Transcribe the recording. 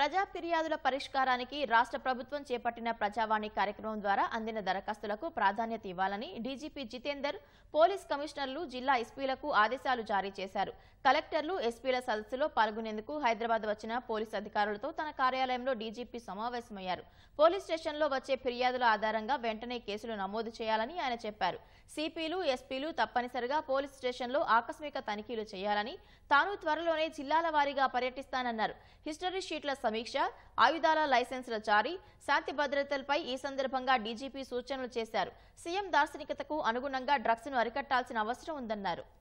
ప్రజా ఫిర్యాదుల పరిష్కారానికి రాష్ట్ర ప్రభుత్వం చేపట్టిన ప్రజావాణి కార్యక్రమం ద్వారా అందిన దరఖాస్తులకు ప్రాధాన్యత ఇవ్వాలని డీజీపీ జితేందర్ పోలీస్ కమిషనర్లు జిల్లా ఎస్పీలకు ఆదేశాలు జారీ చేశారు కలెక్టర్లు ఎస్పీల సదస్సులో పాల్గొనేందుకు హైదరాబాద్ వచ్చిన పోలీస్ అధికారులతో తన కార్యాలయంలో డీజీపీ సమావేశమయ్యారు పోలీస్ స్టేషన్లో వచ్చే ఫిర్యాదుల ఆధారంగా వెంటనే కేసులు నమోదు చేయాలని ఆయన చెప్పారు సిపిలు ఎస్పీలు తప్పనిసరిగా పోలీస్ స్టేషన్లో ఆకస్మిక తనిఖీలు చేయాలని తాను త్వరలోనే జిల్లాల వారీగా పర్యటిస్తానన్నారు హిస్టరీ షీట్ల సమీక్ష ఆయుధాల లైసెన్సుల జారీ శాంతి భద్రతలపై ఈ సందర్భంగా డీజీపీ సూచనలు చేశారు సీఎం దార్శనికతకు అనుగుణంగా డ్రగ్స్ ను అరికట్టాల్సిన అవసరం ఉందన్నారు